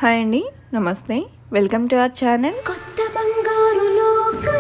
hi అండి నమస్తే welcome to our channel కొత్త బంగారు లోకం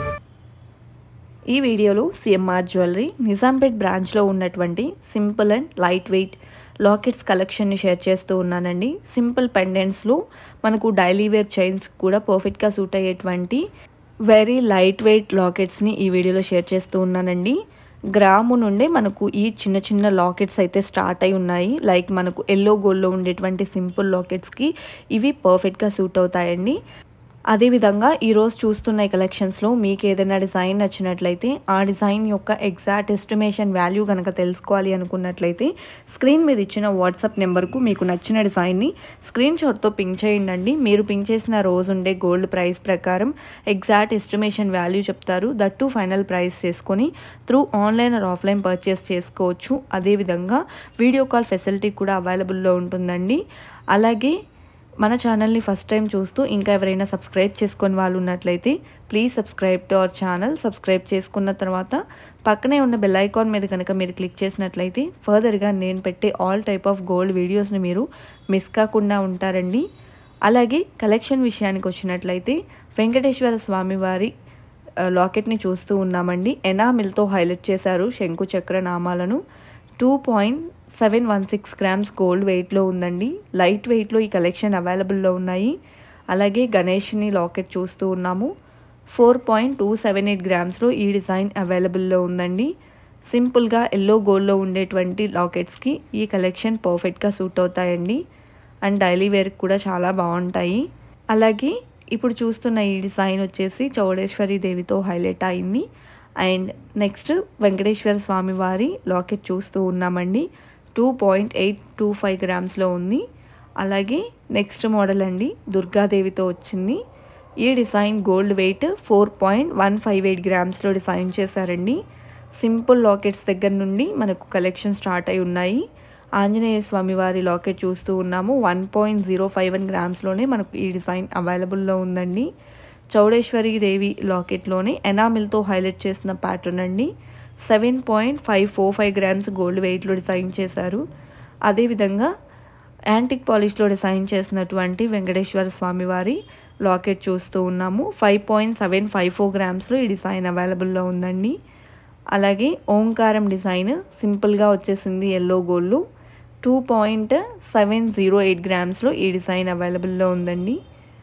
ఈ వీడియోలో సిఎంఆర్ జ్యువెలరీ నిజాంపేట్ బ్రాంచ్లో ఉన్నటువంటి simple and light weight lockets కలెక్షన్ని షేర్ చేస్తూ ఉన్నానండి సింపుల్ పెండెంట్స్లో మనకు డైలీ వేర్ చైన్స్ కూడా పర్ఫెక్ట్గా సూట్ అయ్యేటువంటి వెరీ లైట్ వెయిట్ లాకెట్స్ని ఈ వీడియోలో షేర్ చేస్తూ ఉన్నానండి గ్రాము నుండే మనకు ఈ చిన్న చిన్న లాకెట్స్ అయితే స్టార్ట్ అయి ఉన్నాయి లైక్ మనకు ఎల్లో గోల్డ్లో ఉండేటువంటి సింపుల్ లాకెట్స్కి ఇవి పర్ఫెక్ట్గా సూట్ అవుతాయండి అదేవిధంగా ఈరోజు చూస్తున్న ఈ కలెక్షన్స్లో మీకు ఏదైనా డిజైన్ నచ్చినట్లయితే ఆ డిజైన్ యొక్క ఎగ్జాక్ట్ ఎస్టిమేషన్ వాల్యూ కనుక తెలుసుకోవాలి అనుకున్నట్లయితే స్క్రీన్ మీద ఇచ్చిన వాట్సాప్ నెంబర్కు మీకు నచ్చిన డిజైన్ని స్క్రీన్ షాట్తో పింక్ చేయండి మీరు పింక్ చేసిన రోజు ఉండే గోల్డ్ ప్రైస్ ప్రకారం ఎగ్జాక్ట్ ఎస్టిమేషన్ వాల్యూ చెప్తారు దట్టు ఫైనల్ ప్రైస్ చేసుకొని through online or offline purchase చేసుకోవచ్చు అదేవిధంగా వీడియో కాల్ ఫెసిలిటీ కూడా అవైలబుల్లో ఉంటుందండి అలాగే మన ఛానల్ని ఫస్ట్ టైం చూస్తూ ఇంకా ఎవరైనా సబ్స్క్రైబ్ చేసుకొని వాళ్ళు ఉన్నట్లయితే please subscribe to our channel subscribe చేసుకున్న తర్వాత పక్కనే ఉన్న బెల్ ఐకాన్ మీద కనుక మీరు క్లిక్ చేసినట్లయితే ఫర్దర్గా నేను పెట్టే ఆల్ టైప్ ఆఫ్ గోల్డ్ వీడియోస్ని మీరు మిస్ కాకుండా ఉంటారండి అలాగే కలెక్షన్ విషయానికి వచ్చినట్లయితే వెంకటేశ్వర స్వామి వారి ఆ, లాకెట్ని చూస్తూ ఉన్నామండి ఎనామిల్తో హైలైట్ చేశారు శంకు చక్ర నామాలను two point seven one six grams gold వెయిట్లో ఉందండి లైట్ వెయిట్లో ఈ కలెక్షన్ అవైలబుల్లో ఉన్నాయి అలాగే గణేష్ని లాకెట్ చూస్తూ ఉన్నాము four point two seven eight గ్రామ్స్లో ఈ డిజైన్ అవైలబుల్లో ఉందండి సింపుల్గా ఎల్లో గోల్డ్లో ఉండేటువంటి లాకెట్స్కి ఈ కలెక్షన్ పర్ఫెక్ట్గా సూట్ అవుతాయండి అండ్ డైలీ వేర్కి కూడా చాలా బాగుంటాయి అలాగే ఇప్పుడు చూస్తున్న ఈ డిజైన్ వచ్చేసి చౌడేశ్వరి దేవితో హైలైట్ అయింది అండ్ నెక్స్ట్ వెంకటేశ్వర స్వామి వారి లాకెట్ చూస్తూ ఉన్నామండి two point eight two five గ్రామ్స్లో ఉంది అలాగే నెక్స్ట్ మోడల్ అండి దుర్గాదేవితో వచ్చింది ఈ design gold weight four point one five eight గ్రామ్స్లో డిజైన్ చేశారండి సింపుల్ లాకెట్స్ దగ్గర నుండి మనకు కలెక్షన్ స్టార్ట్ అయి ఉన్నాయి ఆంజనేయ స్వామి వారి లాకెట్ చూస్తూ ఉన్నాము one point zero five one గ్రామ్స్లోనే మనకు ఈ డిజైన్ అవైలబుల్లో ఉందండి చౌడేశ్వరి దేవి లాకెట్లోనే ఎనామిల్తో హైలైట్ చేసిన ప్యాటర్న్ అండి seven point five four five grams gold వెయిట్లో డిజైన్ చేశారు అదేవిధంగా యాంటిక్ పాలిష్లో డిజైన్ చేసినటువంటి వెంకటేశ్వర స్వామి వారి లాకెట్ చూస్తూ ఉన్నాము five point seven five four గ్రామ్స్లో ఈ డిజైన్ అవైలబుల్లో ఉందండి అలాగే ఓంకారం డిజైన్ సింపుల్గా వచ్చేసింది yellow gold two point seven zero eight గ్రామ్స్లో ఈ డిజైన్ అవైలబుల్లో ఉందండి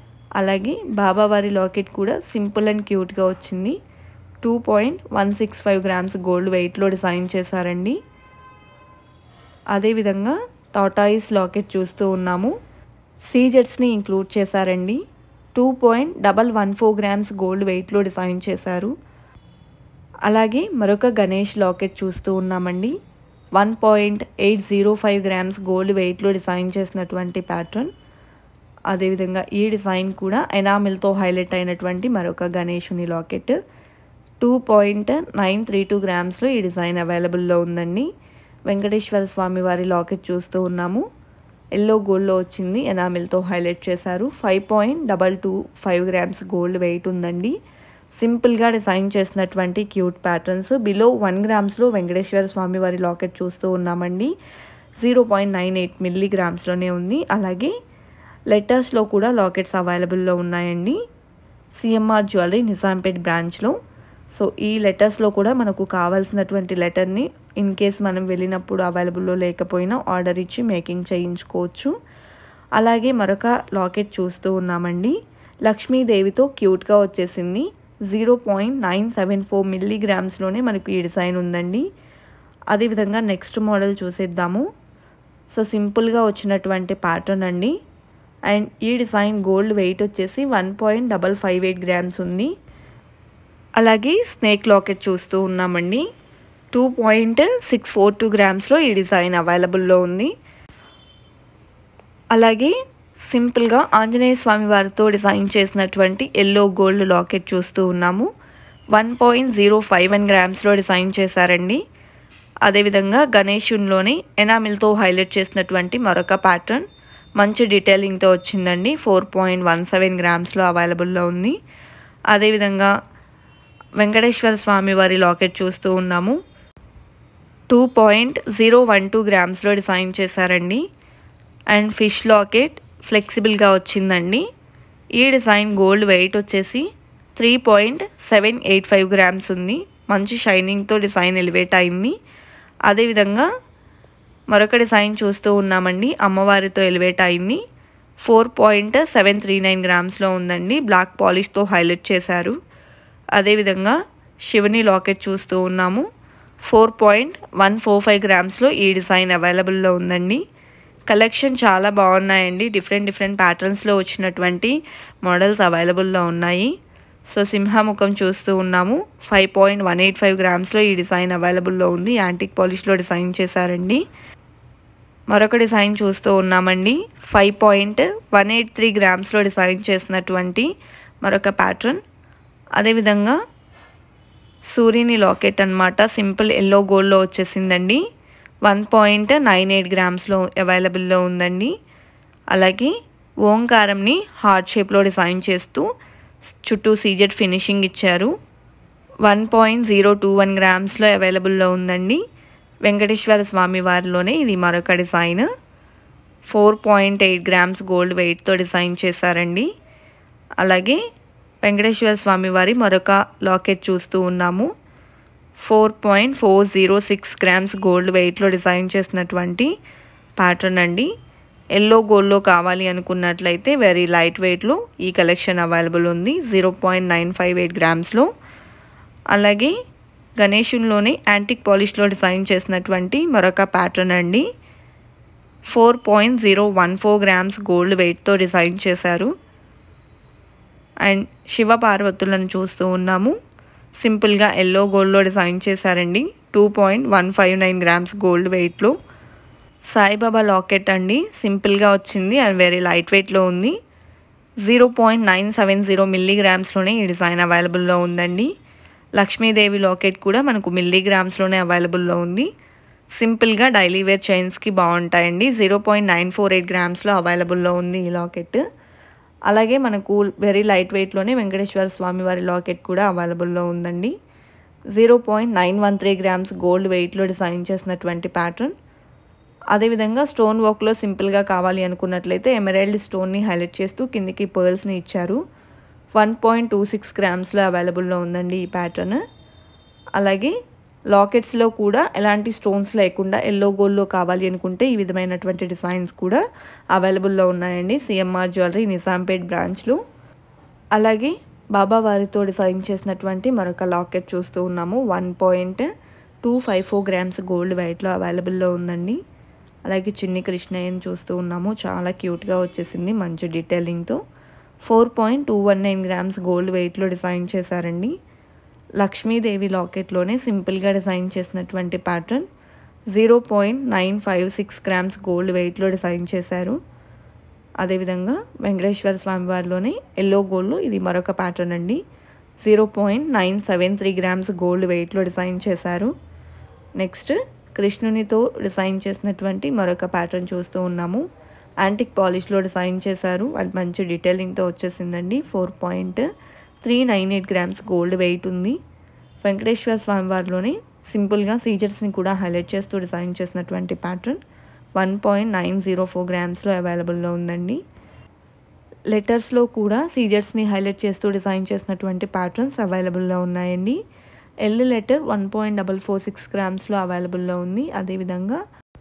అలాగే బాబావారి లాకెట్ కూడా సింపుల్ అండ్ క్యూట్గా వచ్చింది two point one six five grams gold వెయిట్లో డిజైన్ చేశారండి అదేవిధంగా టాటాయిస్ లాకెట్ చూస్తూ ఉన్నాము సీజెట్స్ని ఇంక్లూడ్ చేశారండి two point double one four grams gold వెయిట్లో డిజైన్ చేశారు అలాగే మరొక గణేష్ లాకెట్ చూస్తూ ఉన్నామండి one point eight zero five grams gold వెయిట్లో డిజైన్ చేసినటువంటి ప్యాటర్న్ అదేవిధంగా ఈ డిజైన్ కూడా ఎనామిల్తో హైలైట్ అయినటువంటి మరొక గణేషుని locket two point nine three two గ్రామ్స్లో ఈ డిజైన్ అవైలబుల్లో ఉందండి వెంకటేశ్వర స్వామి వారి లాకెట్ చూస్తూ ఉన్నాము ఎల్లో గోల్డ్లో వచ్చింది ఎనామిల్తో హైలైట్ చేశారు five point double two five grams gold weight ఉందండి సింపుల్గా డిజైన్ చేసినటువంటి క్యూట్ ప్యాటర్న్స్ బిలో వన్ గ్రామ్స్లో వెంకటేశ్వర స్వామి వారి లాకెట్ చూస్తూ ఉన్నామండి జీరో పాయింట్ నైన్ ఎయిట్ మిల్లీ గ్రామ్స్లోనే ఉంది అలాగే లెటర్స్లో కూడా లాకెట్స్ అవైలబుల్లో ఉన్నాయండి సిఎంఆర్ జ్యువెలరీ నిజాంపేట్ బ్రాంచ్లో సో ఈ లెటర్స్లో కూడా మనకు కావాల్సినటువంటి లెటర్ని ఇన్ కేస్ మనం వెళ్ళినప్పుడు అవైలబుల్లో లేకపోయినా ఆర్డర్ ఇచ్చి మేకింగ్ చేయించుకోవచ్చు అలాగే మరొక లాకెట్ చూస్తూ ఉన్నామండి లక్ష్మీదేవితో క్యూట్గా వచ్చేసింది zero point nine seven four మిల్లీగ్రామ్స్లోనే మనకు ఈ డిజైన్ ఉందండి అదేవిధంగా నెక్స్ట్ మోడల్ చూసేద్దాము సో సింపుల్గా వచ్చినటువంటి ప్యాటర్న్ అండి అండ్ ఈ డిజైన్ గోల్డ్ వెయిట్ వచ్చేసి one point double five eight grams ఉంది అలాగే స్నేక్ లాకెట్ చూస్తూ ఉన్నామండి two point six four two గ్రామ్స్లో ఈ డిజైన్ అవైలబుల్లో ఉంది అలాగే సింపుల్గా ఆంజనేయ స్వామి వారితో డిజైన్ చేసినటువంటి ఎల్లో గోల్డ్ లాకెట్ చూస్తూ ఉన్నాము one point zero five one గ్రామ్స్లో డిజైన్ చేశారండి అదేవిధంగా గణేషునిలోని ఎనామిల్తో హైలైట్ చేసినటువంటి మరొక ప్యాటర్న్ మంచి డీటెయిలింగ్తో వచ్చిందండి ఫోర్ పాయింట్ వన్ సెవెన్ గ్రామ్స్లో అవైలబుల్లో ఉంది అదేవిధంగా వెంకటేశ్వర స్వామి వారి లాకెట్ చూస్తూ ఉన్నాము two point zero one two గ్రామ్స్లో డిజైన్ చేశారండి అండ్ ఫిష్ లాకెట్ ఫ్లెక్సిబుల్గా వచ్చిందండి ఈ డిజైన్ గోల్డ్ వెయిట్ వచ్చేసి three point seven eight five grams ఉంది మంచి షైనింగ్తో డిజైన్ ఎలివేట్ అయింది అదేవిధంగా మరొక డిజైన్ చూస్తూ ఉన్నామండి అమ్మవారితో ఎలివేట్ అయింది four point seven three nine గ్రామ్స్లో ఉందండి బ్లాక్ పాలిష్తో హైలైట్ చేశారు అదేవిధంగా శివుని లాకెట్ చూస్తూ ఉన్నాము four point one four five గ్రామ్స్లో ఈ డిజైన్ అవైలబుల్లో ఉందండి కలెక్షన్ చాలా బాగున్నాయండి డిఫరెంట్ డిఫరెంట్ ప్యాటర్న్స్లో వచ్చినటువంటి మోడల్స్ అవైలబుల్లో ఉన్నాయి సో సింహముఖం చూస్తూ ఉన్నాము five point one eight five గ్రామ్స్లో ఈ డిజైన్ అవైలబుల్లో ఉంది యాంటిక్ పాలిష్లో డిజైన్ చేశారండి మరొక డిజైన్ చూస్తూ ఉన్నామండి five point one eight three గ్రామ్స్లో డిజైన్ చేసినటువంటి మరొక ప్యాటర్న్ అదేవిధంగా సూర్యుని లాకెట్ అనమాట సింపుల్ ఎల్లో గోల్డ్లో వచ్చేసిందండి వన్ పాయింట్ నైన్ ఎయిట్ గ్రామ్స్లో అవైలబుల్లో ఉందండి అలాగే ఓంకారంని హార్ట్ షేప్లో డిజైన్ చేస్తూ చుట్టూ సీజెడ్ ఫినిషింగ్ ఇచ్చారు one point zero two one గ్రామ్స్లో అవైలబుల్లో ఉందండి వెంకటేశ్వర స్వామి వారిలోనే ఇది మరొక design four point eight grams gold వెయిట్తో డిజైన్ చేశారండి అలాగే వెంకటేశ్వర స్వామి వారి మరొక లాకెట్ చూస్తూ ఉన్నాము four point four zero six grams gold వెయిట్లో డిజైన్ చేసినటువంటి ప్యాటర్న్ అండి ఎల్లో గోల్డ్లో కావాలి అనుకున్నట్లయితే వెరీ లైట్ వెయిట్లో ఈ కలెక్షన్ అవైలబుల్ ఉంది zero point nine five eight గ్రామ్స్లో అలాగే గణేషుల్లోనే యాంటిక్ పాలిష్లో డిజైన్ చేసినటువంటి మరొక ప్యాటర్న్ అండి four point zero one four grams gold వెయిట్తో డిజైన్ చేశారు అండ్ శివ పార్వతులను చూస్తూ ఉన్నాము సింపుల్గా ఎల్లో గోల్డ్లో డిజైన్ చేశారండి two point one five nine grams gold వెయిట్లో సాయిబాబా లాకెట్ అండి సింపుల్గా వచ్చింది అండ్ వెరీ లైట్ వెయిట్లో ఉంది zero point nine seven zero మిల్లీగ్రామ్స్లోనే ఈ డిజైన్ అవైలబుల్లో ఉందండి లక్ష్మీదేవి లాకెట్ కూడా మనకు మిల్లీగ్రామ్స్లోనే అవైలబుల్లో ఉంది సింపుల్గా డైలీ వేర్ చైన్స్కి బాగుంటాయండి zero point nine four eight గ్రామ్స్లో అవైలబుల్లో ఉంది ఈ లాకెట్ అలాగే మనకు వెరీ లైట్ వెయిట్లోనే వెంకటేశ్వర స్వామి వారి లాకెట్ కూడా అవైలబుల్లో ఉందండి zero point nine one three grams gold వెయిట్లో డిజైన్ చేసినటువంటి ప్యాటర్న్ అదేవిధంగా స్టోన్ వర్క్లో సింపుల్గా కావాలి అనుకున్నట్లయితే ఎమరాల్డ్ స్టోన్ని హైలైట్ చేస్తూ కిందికి పర్ల్స్ని ఇచ్చారు వన్ పాయింట్ టూ సిక్స్ గ్రామ్స్లో అవైలబుల్లో ఉందండి ఈ ప్యాటర్న్ అలాగే లాకెట్స్లో కూడా ఎలాంటి స్టోన్స్ లేకుండా ఎల్లో గోల్డ్లో కావాలి అనుకుంటే ఈ విధమైనటువంటి డిజైన్స్ కూడా అవైలబుల్లో ఉన్నాయండి సిఎంఆర్ జ్యువెలరీ నిజాంపేట్ బ్రాంచ్లో అలాగే బాబా వారితో డిజైన్ చేసినటువంటి మరొక లాకెట్ చూస్తూ ఉన్నాము one point two five four grams gold వెయిట్లో అవైలబుల్లో ఉందండి అలాగే చిన్ని కృష్ణయ్యని చూస్తూ ఉన్నాము చాలా క్యూట్గా వచ్చేసింది మంచి డీటెయిలింగ్తో four point two one nine grams gold వెయిట్లో డిజైన్ చేశారండి లక్ష్మీదేవి లాకెట్లోనే సింపుల్గా డిజైన్ చేసినటువంటి pattern zero point nine five six grams gold వెయిట్లో డిజైన్ చేశారు అదేవిధంగా వెంకటేశ్వర స్వామి వారిలోనే ఎల్లో గోల్డ్లో ఇది మరొక ప్యాటర్న్ అండి zero point nine seven three grams gold వెయిట్లో డిజైన్ చేశారు నెక్స్ట్ కృష్ణునితో డిజైన్ చేసినటువంటి మరొక ప్యాటర్న్ చూస్తూ ఉన్నాము యాంటిక్ పాలిష్లో డిజైన్ చేశారు అది మంచి డీటెయిలింగ్తో వచ్చేసిందండి four point three nine eight grams gold weight ఉంది వెంకటేశ్వర స్వామి వారిలోనే సింపుల్గా సీజర్స్ని కూడా హైలైట్ చేస్తూ డిజైన్ చేసినటువంటి pattern one point nine zero four గ్రామ్స్లో అవైలబుల్లో ఉందండి లెటర్స్లో కూడా సీజర్స్ని హైలైట్ చేస్తూ డిజైన్ చేసినటువంటి ప్యాటర్న్స్ అవైలబుల్లో ఉన్నాయండి L letter one point double four six గ్రామ్స్లో అవైలబుల్లో ఉంది అదేవిధంగా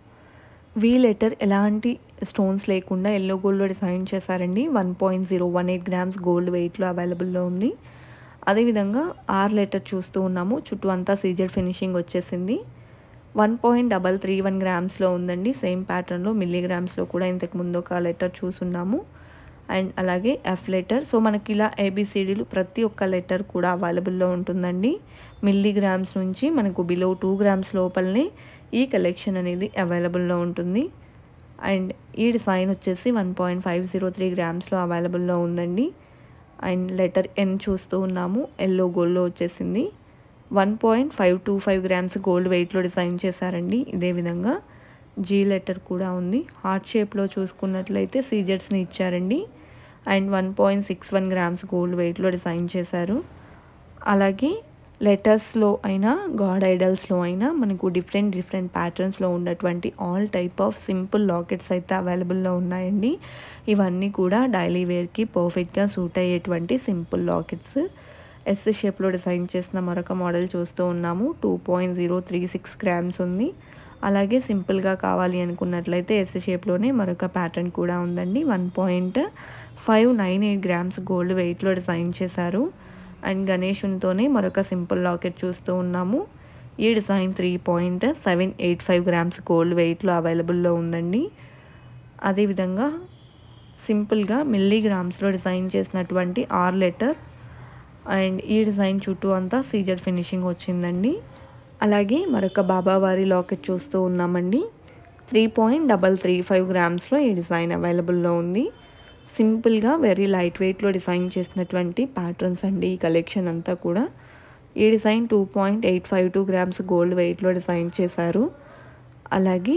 వి లెటర్ ఎలాంటి స్టోన్స్ లేకుండా ఎల్లో గోల్డ్లో డిజైన్ చేశారండి one point zero one eight grams gold వెయిట్లో అవైలబుల్లో ఉంది అదేవిధంగా ఆర్ లెటర్ చూస్తూ ఉన్నాము చుట్టూ అంతా సీజెడ్ ఫినిషింగ్ వచ్చేసింది one point double three one గ్రామ్స్లో ఉందండి సేమ్ ప్యాటర్న్లో మిల్లీగ్రామ్స్లో కూడా ఇంతకు ముందు ఒక లెటర్ చూసున్నాము అండ్ అలాగే ఎఫ్ లెటర్ సో మనకి ఇలా ఏబిసిడీలు ప్రతి ఒక్క లెటర్ కూడా అవైలబుల్లో ఉంటుందండి మిల్లీగ్రామ్స్ నుంచి మనకు బిలో టూ గ్రామ్స్ లోపలనే ఈ కలెక్షన్ అనేది అవైలబుల్లో ఉంటుంది అండ్ ఈ డిజైన్ వచ్చేసి one point five zero three గ్రామ్స్లో అవైలబుల్లో ఉందండి అండ్ లెటర్ ఎన్ చూస్తూ ఉన్నాము ఎల్లో గోల్డ్లో వచ్చేసింది one point five two five grams gold వెయిట్లో డిజైన్ చేశారండి ఇదే విధంగా జీ లెటర్ కూడా ఉంది హార్ట్ షేప్లో చూసుకున్నట్లయితే సీజెట్స్ని ఇచ్చారండి and one point six one grams gold వెయిట్లో డిజైన్ చేశారు అలాగే లెటర్స్లో అయినా గాడ్ ఐడల్స్లో అయినా మనకు డిఫరెంట్ డిఫరెంట్ ప్యాటర్న్స్లో ఉన్నటువంటి all type of simple lockets అయితే అవైలబుల్లో ఉన్నాయండి ఇవన్నీ కూడా డైలీ వేర్కి పర్ఫెక్ట్గా సూట్ అయ్యేటువంటి సింపుల్ లాకెట్స్ ఎస్ షేప్లో డిజైన్ చేసిన మరొక మోడల్ చూస్తూ ఉన్నాము two point zero three six grams ఉంది అలాగే సింపుల్గా కావాలి అనుకున్నట్లయితే ఎస్ షేప్లోనే మరొక ప్యాటర్న్ కూడా ఉందండి one point five nine eight grams gold వెయిట్లో డిజైన్ చేశారు అండ్ గణేషునితోనే మరొక సింపుల్ లాకెట్ చూస్తూ ఉన్నాము ఈ design three point seven eight five grams gold వెయిట్లో అవైలబుల్లో ఉందండి అదేవిధంగా సింపుల్గా మిల్లీగ్రామ్స్లో డిజైన్ చేసినటువంటి ఆర్ లెటర్ అండ్ ఈ డిజైన్ చుట్టూ అంతా సీజర్ ఫినిషింగ్ వచ్చిందండి అలాగే మరొక బాబావారి లాకెట్ చూస్తూ ఉన్నామండి three point double three five గ్రామ్స్లో ఈ డిజైన్ అవైలబుల్లో ఉంది సింపుల్గా వెరీ లైట్ వెయిట్లో డిజైన్ చేసినటువంటి ప్యాటర్న్స్ అండి ఈ కలెక్షన్ అంతా కూడా ఈ design two point eight five two grams gold వెయిట్లో డిజైన్ చేశారు అలాగే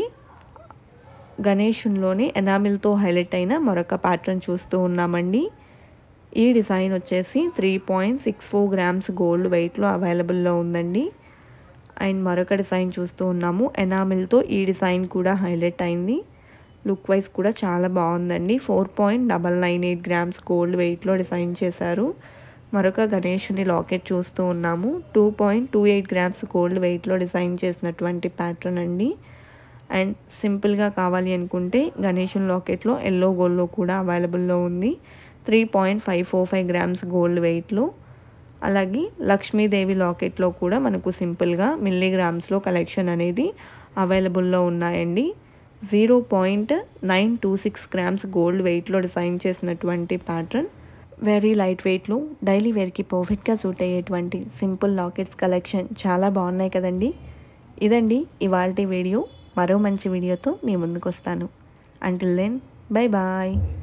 గణేషున్లోనే ఎనామిల్తో హైలైట్ అయిన మరొక ప్యాటర్న్ చూస్తూ ఉన్నామండి ఈ డిజైన్ వచ్చేసి three point six four grams gold వెయిట్లో అవైలబుల్లో ఉందండి అండ్ మరొక డిజైన్ చూస్తూ ఉన్నాము ఎనామిల్తో ఈ డిజైన్ కూడా హైలైట్ అయింది లుక్ వైజ్ కూడా చాలా బాగుందండి four point double nine eight grams gold వెయిట్లో డిజైన్ చేశారు మరొక గణేషుని లాకెట్ చూస్తూ ఉన్నాము two point two eight grams gold వెయిట్లో డిజైన్ చేసినటువంటి ప్యాటర్న్ అండి అండ్ సింపుల్గా కావాలి అనుకుంటే గణేషుని లాకెట్లో ఎల్లో గోల్డ్లో కూడా అవైలబుల్లో ఉంది three point five four five grams gold వెయిట్లో అలాగే లక్ష్మీదేవి లాకెట్లో కూడా మనకు సింపుల్గా మిల్లీగ్రామ్స్లో కలెక్షన్ అనేది అవైలబుల్లో ఉన్నాయండి zero point nine two six grams gold వెయిట్లో డిజైన్ చేసినటువంటి ప్యాటర్న్ వెరీ లైట్ వెయిట్లో డైలీ వేర్కి పర్ఫెక్ట్గా సూట్ అయ్యేటువంటి సింపుల్ లాకెట్స్ కలెక్షన్ చాలా బాగున్నాయి కదండి ఇదండి ఇవాళ వీడియో మరో మంచి వీడియోతో మీ ముందుకు వస్తాను అంటిల్ దెన్ బై బాయ్